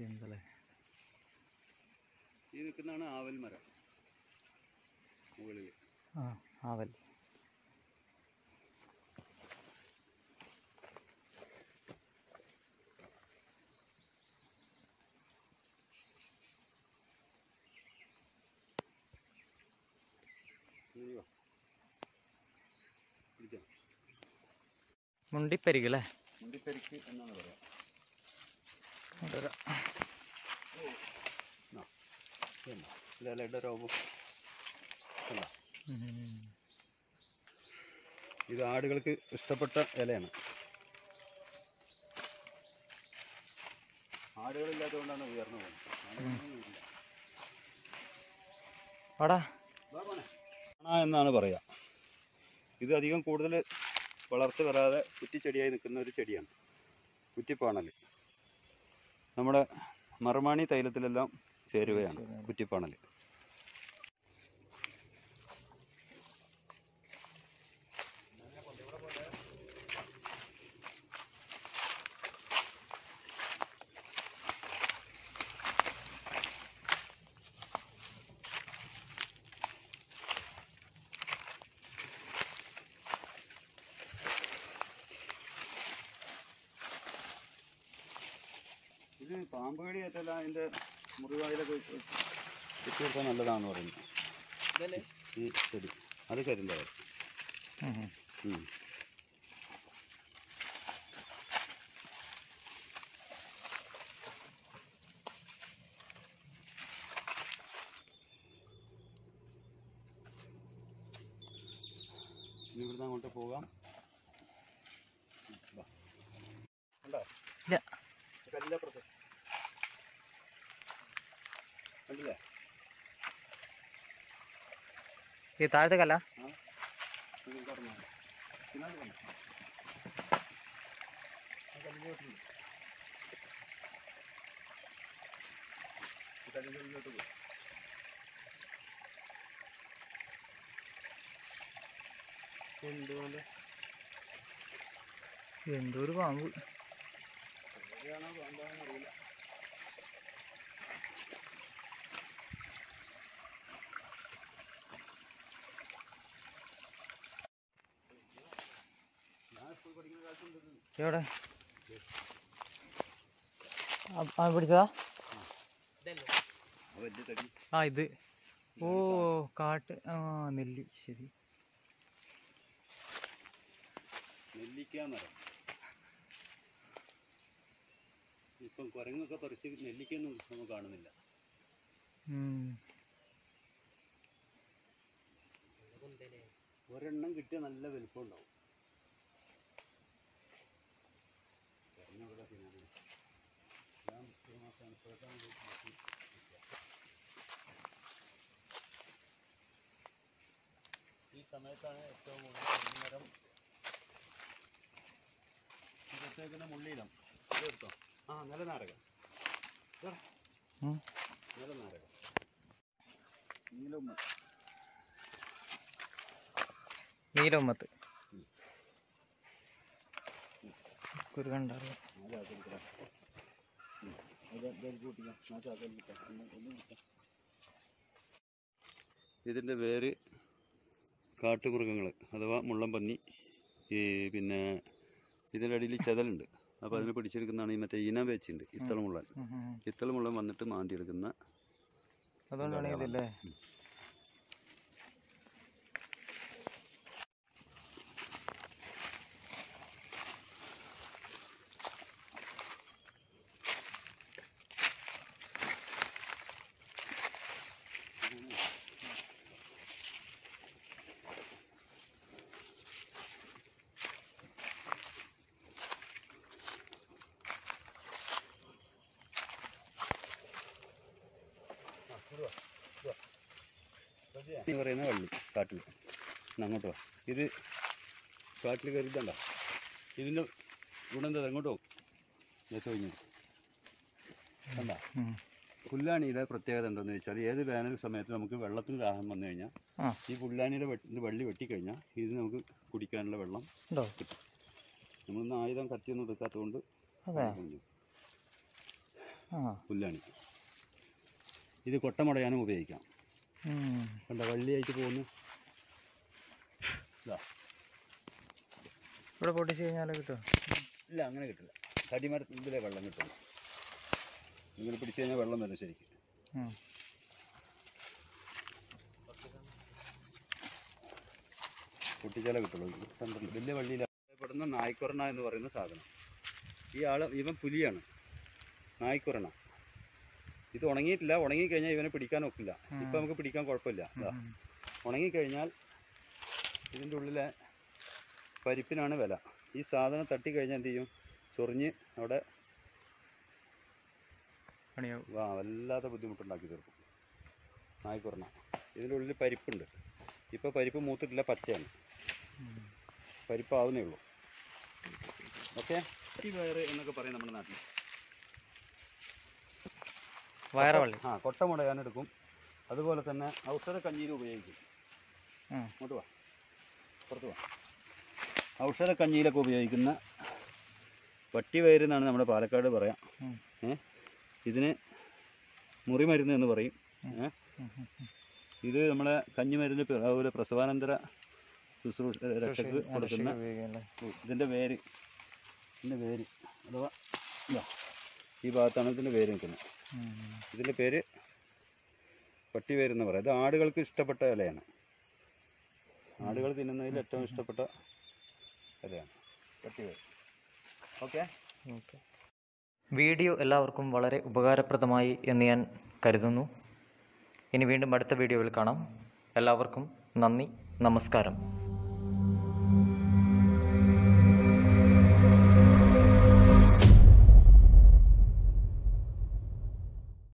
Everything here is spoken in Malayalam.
എന്തല്ലേ ഈ നിൽക്കുന്നതാണ് ആവൽ മരം മുകളിൽ ആ ആവൽ ഇനി വാ പിടിച്ചോ മുണ്ടിപ്പരിക് അല്ലേ മുണ്ടിപ്പരിക്ക് എന്നാണ് പറയാം കൊണ്ടുവരാം. ഇതല്ല രോഗം കണ്ടോ? ഉം. ഇത് ആടുകൾക്ക് ഇഷ്ടപ്പെട്ട ഇലയാണ് ആടുകളില്ലാത്തതുകൊണ്ടാണ് ഉയർന്നു പോകുന്നത് ആടുകളൊന്നുമില്ല. വാടാ വാ മോനെ. കാണാ എന്നാണ് പറയുക ഇത് അധികം കൂടുതൽ വളർച്ച വരാതെ കുറ്റിച്ചെടിയായി നിൽക്കുന്ന ഒരു ചെടിയാണ് കുറ്റിപ്പാണൽ നമ്മുടെ മറുമാണി തൈലത്തിലെല്ലാം ചേരുവയാണ് കുറ്റിപ്പാണൽ ഇത് പാമ്പ് കടി ഏറ്റല്ല അതിൻ്റെ മുറിവായിലൊക്കെ ഇട്ട് കൊടുത്താൽ നല്ലതാണെന്ന് പറയുന്നത് ഈ ചെടി അത് കരിന്തവർ ഉം. ഉം. ഇനി ഇവിടുന്ന് അങ്ങോട്ട് പോകാം ഉം, വാ. കണ്ടോ ഇല്ല കല്ലിലപ്പുറത്ത് കണ്ടില്ലേ ഈ താഴത്തെ കല്ല ആ ഇത് കടന്നു പിന്നെ അത് കണ്ടോ ആ കല്ലിൻ്റെ ചോട്ടിൽ ഈ കല്ലിൻ്റെ ഉള്ളിലോട്ട് പോയി എന്തുകൊണ്ട് എന്തോ ഒരു പാമ്പ് എവിടെയാണോ പാമ്പാണെന്ന് അറിയില്ല ഞാൻ സ്കൂൾ പഠിക്കുന്ന കാലത്തുണ്ട് എവിടെ ആ- ആ പിടിച്ചതാ വലിയ തടി ആ ഇത് ഓ കാട്ട് ആ നെല്ലി ശരി നെല്ലിക്ക മരം ഇപ്പം കുരങ്ങൊക്കെ പറിച്ച് നെല്ലിക്കൊന്നും നമ്മൾ കാണുന്നില്ല ഉം. ഒരെണ്ണം കിട്ടിയ നല്ല വലുപ്പം ഉണ്ടാവും കുരങ്ങിവിടെ തിന്നാണ്. ഞാൻ ഒരു മാസം ഇപ്പോഴത്താണ് ഇത് നോക്കി നിൽക്കുക. ഈ സമയത്താണ് ഏറ്റവും കൂടുതൽ കുരങ്ങുമരം ഇതൊക്കെ മുള്ളിയിലും ഇതെടുത്തോ ആ നല്ല നാരകം ഇതെടാ. ഉം. നല്ല നാരകം നീലൊന്ന് നീലമ്മത്ത് കുരു കണ്ടറിയാം ഇതിൻ്റെ വേര് കാട്ടുമൃഗങ്ങൾ അഥവാ മുള്ളംപന്നി ഈ പിന്നെ ഇതിൻ്റെ അടിയിൽ ചെതലുണ്ട് അപ്പോൾ അതിനെ പിടിച്ചെടുക്കുന്നതാണ് ഈ മറ്റേ ഇന വെച്ചുണ്ട് ഇത്തളമുള്ളൻ ഉം, ഉം, ഉം. ഇത്തളമുള്ളൻ വന്നിട്ട് മാന്തിയെടുക്കുന്ന അതുകൊണ്ടാണ് ഇതില്ലേ ഈ പറയുന്ന വള്ളി കാട്ടിൽ ഇന്ന് അങ്ങോട്ട് വാ ഇത് കാട്ടിൽ കരുതണ്ട ഇതിൻ്റെ ഗുണം എന്താ അങ്ങോട്ട് പോകും കഴിഞ്ഞു കണ്ട ഉം. പുല്ലാണിയുടെ പ്രത്യേകത എന്താണെന്ന് വെച്ചാൽ ഏത് വേനൽ സമയത്ത് നമുക്ക് വെള്ളത്തിന് ദാഹം വന്നു കഴിഞ്ഞാൽ ആ ഈ പുല്ലാനിയുടെ വെ- ഇത് വള്ളി വെട്ടിക്കഴിഞ്ഞാൽ ഇത് നമുക്ക് കുടിക്കാനുള്ള വെള്ളം ഉണ്ടോ നമ്മളൊന്നും ആയുധം കത്തിയൊന്നും എടുക്കാത്തതുകൊണ്ട് അതെ കഴിഞ്ഞു ആ പുല്ലാണ് ഇത് കൊട്ടമുടയാനും ഉപയോഗിക്കാം ഉം. കണ്ട വള്ളിയായിട്ട് പോകുന്നു ഇതാ ഇവിടെ പൊട്ടിച്ച് കഴിഞ്ഞാൽ കിട്ടുമോ ഇല്ല അങ്ങനെ കിട്ടില്ല തടിമരത്തിലെ വെള്ളം കിട്ടും ഇങ്ങനെ പിടിച്ചു കഴിഞ്ഞാൽ വെള്ളം വരും ശരിക്കും ഉം. പൊട്ടിച്ചാലേ കിട്ടുള്ളൂ ഇത് സെൻറ്ററിൽ വലിയ വള്ളിയിൽ പെടുന്ന നായ്ക്കുറണ എന്ന് പറയുന്ന സാധനം ഈ ആള് ഇവൻ പുലിയാണ് നായ്ക്കുറണ ഇത് ഉണങ്ങിയിട്ടില്ല ഉണങ്ങിക്കഴിഞ്ഞാൽ ഇവനെ പിടിക്കാൻ ഒക്കില്ല ഇപ്പം നമുക്ക് പിടിക്കാൻ കുഴപ്പമില്ല ഇതാ. ഉം. ഉണങ്ങിക്കഴിഞ്ഞാൽ ഇതിൻ്റെ ഉള്ളിലെ പരിപ്പിനാണ് വില ഈ സാധനം തട്ടിക്കഴിഞ്ഞാൽ എന്ത് ചെയ്യും ചൊറിഞ്ഞ് അവിടെ പണിയാവും വാ വല്ലാത്ത ബുദ്ധിമുട്ടുണ്ടാക്കി തീർക്കും നായ്ക്കുറണ ഇതിൻ്റെ ഉള്ളിൽ പരിപ്പുണ്ട് ഇപ്പോൾ പരിപ്പ് മൂത്തിട്ടില്ല പച്ചയാണ് ഉം. പരിപ്പാവുന്നേ ഉള്ളൂ ഓക്കെ ഈ വയറ് എന്നൊക്കെ പറയും നമ്മുടെ നാട്ടിൽ വയറവള്ളി ആ കൊട്ട മുടയാനെടുക്കും അതുപോലെ തന്നെ ഔഷധ കഞ്ഞിയിൽ ഉപയോഗിക്കും ഉം. അങ്ങോട്ട് വാ പുറത്ത് വാ ഔഷധ കഞ്ഞിയിലൊക്കെ ഉപയോഗിക്കുന്ന വട്ടിവയറ് എന്നാണ് നമ്മുടെ പാലക്കാട് പറയാം ഉം. ഏ ഇതിന് മുറിമരുന്ന് എന്ന് പറയും ഏ ഉം. ഉം. ഉം. ഇത് നമ്മളെ കഞ്ഞിമരുന്ന് പി- അതുപോലെ പ്രസവാനന്തര ശുശ്രൂഷ രക്ഷക്ക് രക്ഷയ്ക്ക് കൊടുക്കുന്ന ഉപയോഗിക്കാം അല്ലേ? ഇതിൻ്റെ വേര് ഇതിൻ്റെ വേര് അഥവാ ഇതാ ഈ ഭാഗത്താണ് ഇതിൻ്റെ വേര് നിൽക്കുന്നത് ഉം. ഇതിൻ്റെ പേര് പട്ടിവേര് എന്ന് പറയും ഇത് ആടുകൾക്ക് ഇഷ്ടപ്പെട്ട ഇലയാണ് ആടുകൾ തിന്നുന്നതിൽ ഏറ്റവും ഇഷ്ടപ്പെട്ട ഇലയാണ് പട്ടിവേര് ഓക്കെ ഓക്കെ വീഡിയോ എല്ലാവർക്കും വളരെ ഉപകാരപ്രദമായി എന്ന് ഞാൻ കരുതുന്നു ഇനി വീണ്ടും അടുത്ത വീഡിയോയിൽ കാണാം എല്ലാവർക്കും നന്ദി നമസ്കാരം